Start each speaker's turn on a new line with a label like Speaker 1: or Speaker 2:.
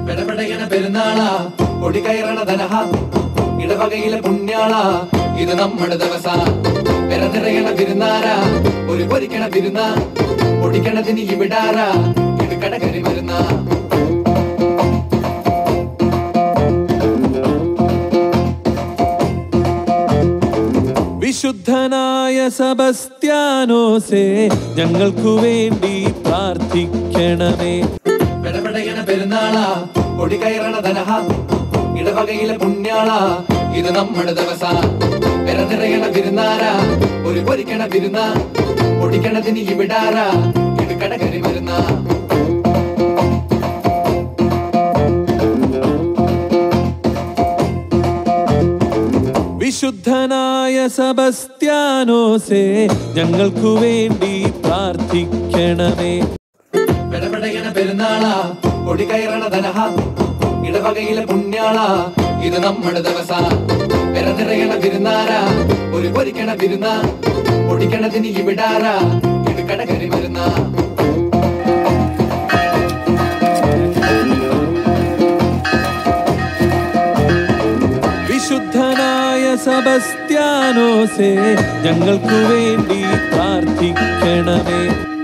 Speaker 1: പെടപെടയണ പെരുന്നാളാ ഒടി കയറണ ധനഹ ഇടവകയിലെ പുണ്യാള ഇത് നമ്മുടെ ദിവസ പെര നിറയണ വിരുന്നാര ഒരു പൊരിക്കണ വിരുന്ന ഒടിക്കണതിന് ഇവിടാര ഇത് കടകരി വരുന്ന
Speaker 2: വിശുദ്ധനായ സബസ്ത്യാനോസേ ഞങ്ങൾക്കു വേണ്ടി പ്രാർത്ഥിക്കണമേ
Speaker 1: പെടപെടയണ പെരുന്നാളാ ഒടി കയറണ ധനഹ ഇടവകയിലെ പുണ്യാള ഇത് നമ്മുടെ ദിവസ പെര നിറയണ വിരുന്നാര ഒരു പൊരിക്കണ വിരുന്ന ഒടിക്കണതിന് ഇവിടാര ഇത് കടകരി വരുന്ന
Speaker 2: വിശുദ്ധനായ സബസ്ത്യാനോസേ ഞങ്ങൾക്കു വേണ്ടി പ്രാർത്ഥിക്കണമേ
Speaker 1: പെടപെടയണ പെരുന്നാളാ ഒടി കയറണ ധനഹ ഇടവകയിലെ പുണ്യാള ഇത് നമ്മുടെ ദിവസ പെര നിറയണ വിരുന്നാര ഒരു പൊരിക്കണ വിരുന്ന ഒടിക്കണതിന് ഇവിടാര ഇത് കടകരി വരുന്ന
Speaker 2: വിശുദ്ധനായ സബസ്ത്യാനോസേ ഞങ്ങൾക്കു വേണ്ടി പ്രാർത്ഥിക്കണമേ